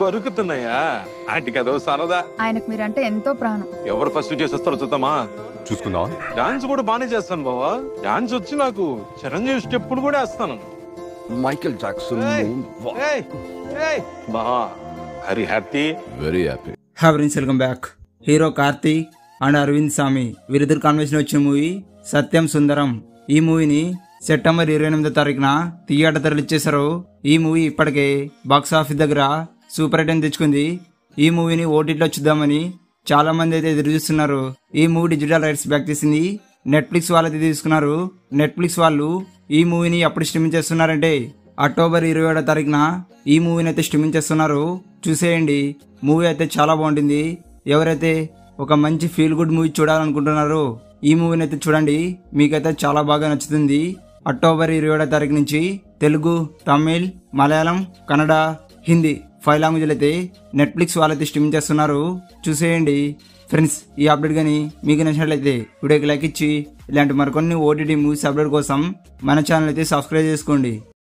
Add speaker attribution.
Speaker 1: అరుకుతున్నాయా ఆంటీకి అదో సరదా
Speaker 2: ఆయనకు మీరంటే ఎంతో ప్రాణం
Speaker 1: ఎవరు ఫస్ట్ చేసేస్తారో చూద్దామా
Speaker 3: చూసుకుందాం
Speaker 1: డాన్స్ కూడా బానే చేస్తాను బావా డాన్స్ వచ్చి నాకు చిరంజీవి స్టెప్పులు కూడా వేస్తాను
Speaker 3: మైకేల్ జాక్సన్
Speaker 1: ఏయ్, ఏయ్, ఏయ్. బావా Hari happy
Speaker 3: very happy
Speaker 4: have friends welcome back hero Karthik and Aravind Swamy వీరిద్దరు కాన్వర్సేషన్ వచ్చిన మూవీ సత్యం సుందరం ఈ మూవీని సెప్టెంబర్ ఇరవై ఎనిమిదో తారీఖున థియేటర్ ధరలు ఈ మూవీ ఇప్పటికే బాక్స్ ఆఫీస్ దగ్గర సూపర్ హిట్ అని తెచ్చుకుంది ఈ మూవీని ఓటీటీలో చూద్దామని చాలా మంది అయితే ఎదురు చూస్తున్నారు ఈ మూవీ డిజిటల్ రైట్స్ బ్యాక్ చేసింది నెట్ఫ్లిక్స్ వాళ్ళైతే తీసుకున్నారు నెట్ఫ్లిక్స్ వాళ్ళు ఈ మూవీని ఎప్పుడు స్ట్రీమింగ్ చేస్తున్నారంటే అక్టోబర్ ఇరవై ఏడో తారీఖున ఈ మూవీని అయితే స్ట్రీమింగ్ చేస్తున్నారు చూసేయండి మూవీ అయితే చాలా బాగుంటుంది ఎవరైతే ఒక మంచి ఫీల్ గుడ్ మూవీ చూడాలనుకుంటున్నారో ఈ మూవీని అయితే చూడండి మీకైతే చాలా బాగా నచ్చుతుంది అక్టోబర్ ఇరవై ఏడో తారీఖు నుంచి తెలుగు తమిళ్ మలయాళం కన్నడ హిందీ ఫైవ్ లాంగ్వేజ్లు అయితే నెట్ఫ్లిక్స్ వాళ్ళైతే స్ట్రీమింగ్ చేస్తున్నారు చూసేయండి ఫ్రెండ్స్ ఈ అప్డేట్ కానీ మీకు నచ్చినట్లయితే వీడియోకి లైక్ ఇచ్చి ఇలాంటి మరికొన్ని ఓటీటీ మూవీస్ అప్డేట్ కోసం మన ఛానల్ అయితే సబ్స్క్రైబ్ చేసుకోండి